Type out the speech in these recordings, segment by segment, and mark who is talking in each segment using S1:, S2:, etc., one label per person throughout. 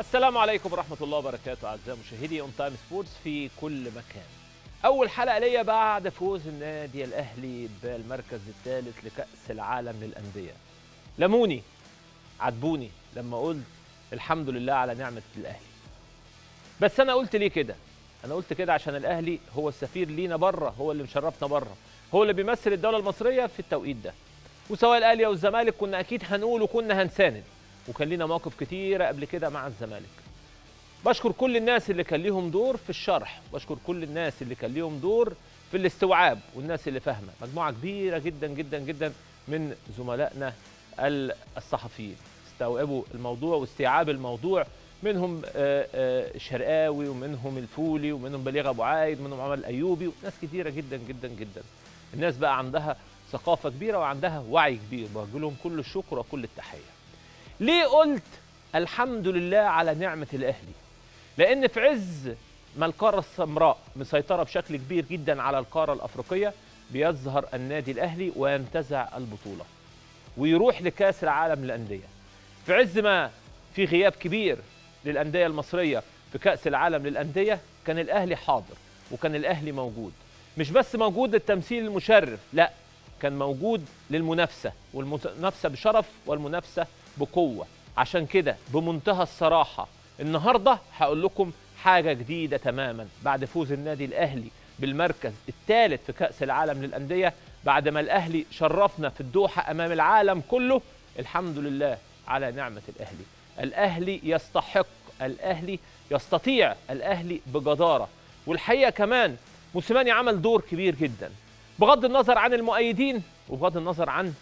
S1: السلام عليكم ورحمة الله وبركاته أعزائي مشاهدي أون تايم سبورتس في كل مكان. أول حلقة ليا بعد فوز النادي الأهلي بالمركز الثالث لكأس العالم للأندية. لموني عاتبوني لما قلت الحمد لله على نعمة الأهلي. بس أنا قلت ليه كده؟ أنا قلت كده عشان الأهلي هو السفير لينا بره، هو اللي مشرفنا بره، هو اللي بيمثل الدولة المصرية في التوقيت ده. وسواء الأهلي أو الزمالك كنا أكيد هنقول وكنا هنساند. وكان لينا مواقف كتيرة قبل كده مع الزمالك بشكر كل الناس اللي كان ليهم دور في الشرح بشكر كل الناس اللي كان ليهم دور في الاستوعاب والناس اللي فاهمة مجموعة كبيرة جدا جدا جدا من زملائنا الصحفيين استوعبوا الموضوع واستيعاب الموضوع منهم الشرقاوي ومنهم الفولي ومنهم بليغ ابو عايد ومنهم عمر الايوبي وناس كتيره جدا جدا جدا الناس بقى عندها ثقافه كبيره وعندها وعي كبير بوجه لهم كل الشكر وكل التحيه ليه قلت الحمد لله على نعمة الأهلي لأن في عز ما القارة السمراء مسيطرة بشكل كبير جدا على القارة الأفريقية بيظهر النادي الأهلي وينتزع البطولة ويروح لكأس العالم للأندية في عز ما في غياب كبير للأندية المصرية في كأس العالم للأندية كان الأهلي حاضر وكان الأهلي موجود مش بس موجود للتمثيل المشرف لا كان موجود للمنافسة والمنافسة بشرف والمنافسة بقوة عشان كده بمنتهى الصراحة النهاردة هقول لكم حاجة جديدة تماما بعد فوز النادي الأهلي بالمركز الثالث في كأس العالم للأندية بعد ما الأهلي شرفنا في الدوحة أمام العالم كله الحمد لله على نعمة الأهلي الأهلي يستحق الأهلي يستطيع الأهلي بجدارة والحقيقة كمان موسيماني عمل دور كبير جدا بغض النظر عن المؤيدين وبغض النظر عن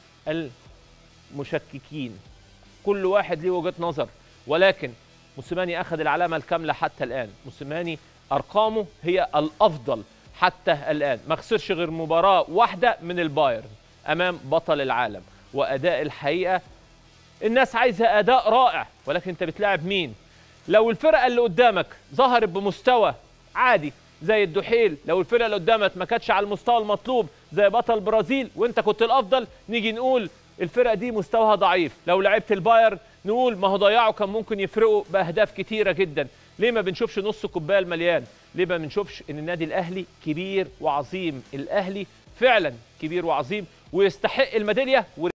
S1: المشككين كل واحد ليه وجهه نظر ولكن موسيماني اخذ العلامه الكامله حتى الان موسيماني ارقامه هي الافضل حتى الان ما خسرش غير مباراه واحده من البايرن امام بطل العالم واداء الحقيقه الناس عايزه اداء رائع ولكن انت بتلاعب مين لو الفرقه اللي قدامك ظهرت بمستوى عادي زي الدحيل لو الفرقه اللي قدامك ما كانتش على المستوى المطلوب زي بطل البرازيل وانت كنت الافضل نيجي نقول الفرقه دي مستواها ضعيف لو لعبت البايرن نقول ما هو ضيعوا كان ممكن يفرقوا باهداف كتيره جدا ليه ما بنشوفش نص كوبايه المليان ليه ما بنشوفش ان النادي الاهلي كبير وعظيم الاهلي فعلا كبير وعظيم ويستحق الميداليه